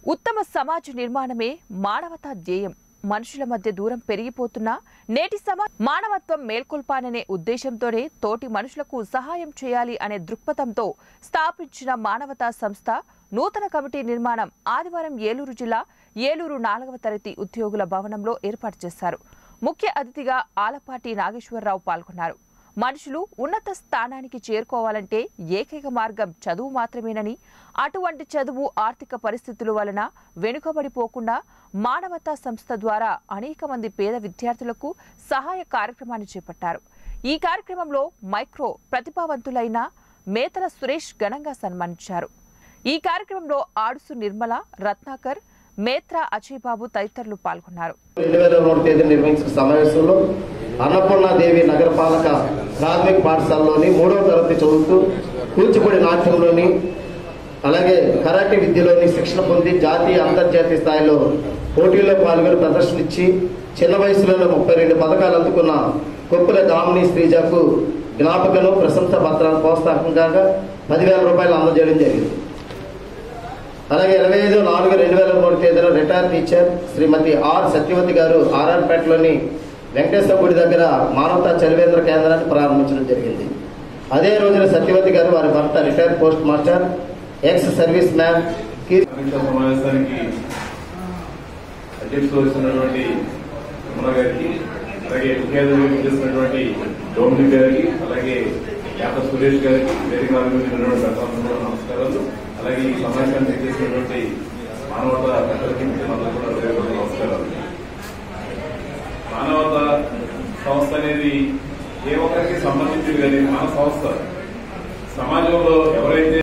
ఉత్తమ సమాజ నిర్మాణమే మానవతా ధ్యేయం మనుషుల మధ్య దూరం పెరిగిపోతున్నా నేటి సమా మానవత్వం మేల్కొల్పాననే ఉద్దేశంతోనే తోటి మనుషులకు సహాయం చేయాలి అనే దృక్పథంతో స్థాపించిన మానవతా సంస్థ నూతన కమిటీ నిర్మాణం ఆదివారం ఏలూరు జిల్లా ఏలూరు నాలుగవ తరగతి ఉద్యోగుల భవనంలో ఏర్పాటు చేశారు ముఖ్య అతిథిగా ఆలపాటి నాగేశ్వరరావు పాల్గొన్నారు మనుషులు ఉన్నత స్థానానికి చేరుకోవాలంటే ఏకైక మార్గం చదువు మాత్రమేనని అటువంటి చదువు ఆర్థిక పరిస్థితుల వలన వెనుకబడిపోకుండా మానవతా సంస్థ ద్వారా అనేక మంది పేద విద్యార్థులకు సహాయ కార్యక్రమాన్ని చేపట్టారు ఈ కార్యక్రమంలో మైక్రో ప్రతిభావంతులైన మేతల సురేష్ ఘనంగా సన్మానించారు ఈ కార్యక్రమంలో ఆడుసు నిర్మల రత్నాకర్ మేత్ర అజయ్ బాబు తదితరులు పాల్గొన్నారు రెండు వేల మూడు తేదీ నిర్వహించిన సమావేశంలో అన్నపూర్ణాదేవి నగరపాలక ప్రాథమిక పాఠశాలలోని మూడవ తరగతి చదువుతూ కూచిపూడి నాట్యంలోని అలాగే కరాటే విద్యలోని శిక్షణ పొంది జాతీయ అంతర్జాతీయ స్థాయిలో పోటీల్లో పాల్గొని ప్రదర్శన ఇచ్చి చిన్న వయసులోనే ముప్పై రెండు పథకాలు అందుకున్న కొప్పుల దామిని శ్రీజకు జ్ఞాపకను ప్రశంసా పత్రాలు ప్రోత్సాహంగా పదివేల రూపాయలు అందజేయడం జరిగింది అలాగే ఇరవై ఐదు నాలుగు రెండు వేల మూడు తేదీన retire teacher Shrimati R Satyavati garu ఆర్ఆర్పేటలోని వెంకటేశ్వర గుడి దగ్గర మానవతా చలివేంద్ర కేంద్రాన్ని ప్రారంభించడం జరిగింది అదే రోజున సత్యవతి గారు వారి భర్త retire post master ex serviceman కీర్తి సమీక్షా సమావేశానికి అధ్యక్షత వహిస్తున్నటువంటి రమణ గారికి అలాగే ముఖ్య అతిథిగా చేసినటువంటి డోమినిక్ గారికి అలాగే యాత సురేష్ గారికి వేదిక ఆరంభించినటువంటి ప్రధానంలో నమస్కారాలు అలాగే ఈ సమావేశాన్ని చేసినటువంటి మానవత పెద్దలకి ముఖ్యమంత్రులు కూడా హృదయపూర్వక నమస్కారాలు మానవత సంస్థ అనేది ఏ ఒక్కరికి సంబంధించింది కానీ మన సంస్థ సమాజంలో ఎవరైతే